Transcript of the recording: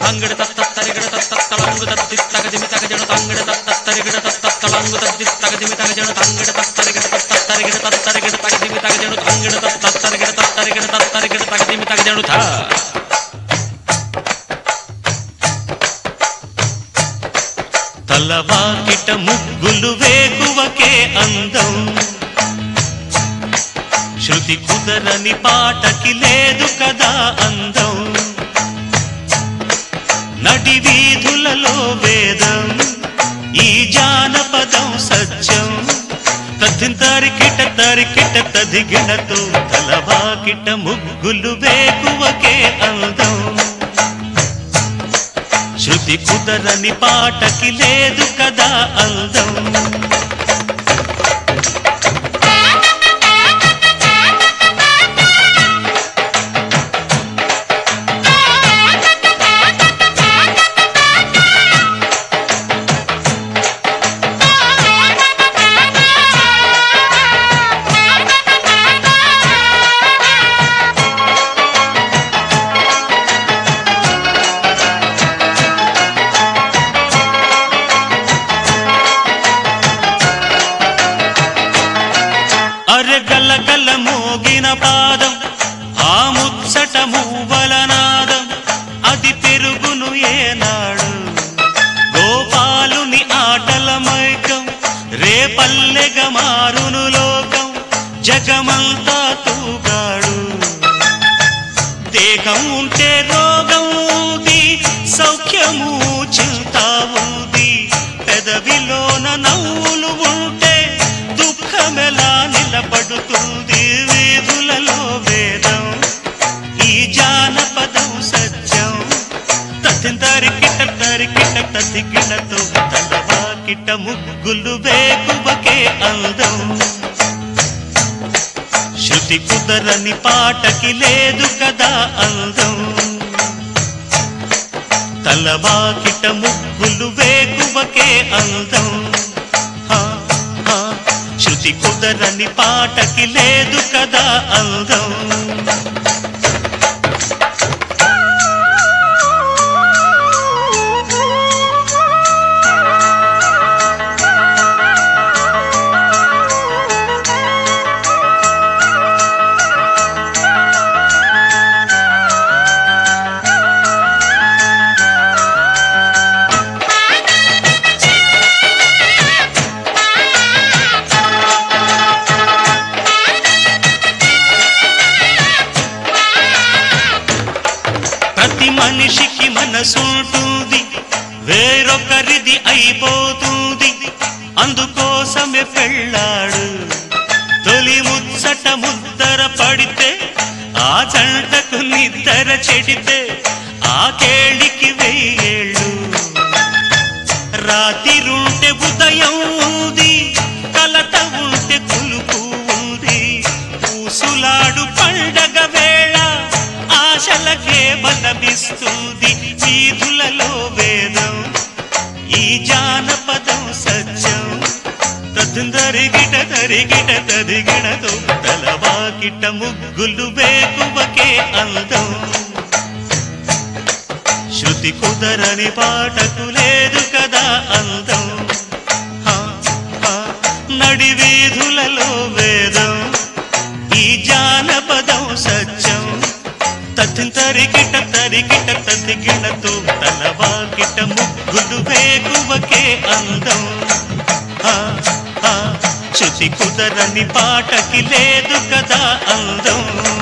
తంగిడ తత్తరిగిడ తత్తలంగు తత్తి తగదిమి తగజను తంగిడ తత్తరిగిడ తత్తలంగు తత్తి తగదిమి తగజను తంగిడ తత్తరిగిడ తత్తరిగిడ తత్తరిగిడ తగదిమి తగజను తంగిడ తత్తరిగిడ తత్తరిగిడ తత్తరిగిడ తగదిమి తగజను థా తలవాకిట ముగ్గులు వేగువకే అందం శృతి కుదరని పాటకి లేదు కదా అందం నడి వీధులలో వేదం ఈ జానపదం సత్యం తరింకిట తరికిట తదిగినతో తలవాకిట ముగ్గులు వేగువకే అందం శృతి కుదరని పాటకి లేదు కదా అందం అరగల గల మోగిన పాదం ఆ ముచ్చట మూవలనాదం అది పెరుగును ఏనాడు గోపాలుని ఆటల మైకం రేపల్లెగ మారును లోకం జగమంతా తూగాడు దేహం ఉంటే రోగం ఉంది సౌఖ్యము చింత ఉంది పెదవిలోన నవ్వులు ఉంటే దుఃఖమెలా నిలబడుతుంది వీధులలో వేదం ఈ జానపదం సత్యం తరింకిట తరికిట తదిగినతో తలవాకిట ముగ్గులు వేగువకే అందం శృతి కుదరని పాటకి లేదు కదా అందం తలవాకిట ముగ్గులు వేగువకే అందం హా, హా, శృతి కుదరని పాటకి లేదు కదా అందం ప్రతి మనిషికి మనసుంటుంది వేరొకరిది అయిపోతుంది అందుకోసమే పెళ్ళాడు తొలి ముచ్చట ముద్దర పడితే ఆ జంటకు నిద్దర చెడితే ఆ కేళికి వెయ్యేళ్ళు రాతిరుంటే ఉదయం ఉంది కలత ఉంటే కులుపు ఉంది పూసులాడు పండగ వేళ ఆశలకే బలమిస్తుంది వీధులలో వేదం ఈ జానపదం సత్యం తరింగిట తరిగిట తదిగినతో తలవాకిట ముగ్గులు వేగువకే అందం శృతి కుదరని పాటకు లేదు కదా అందం హా, హా, నడి వీధులలో వేదం ఈ జానపదం సత్యం తరింకిట తరికిట తదిగినతో తలవాకిట ముగ్గులు వేగువకే అందం హా, హా, శృతి కుదరని పాటకి లేదు కదా అందం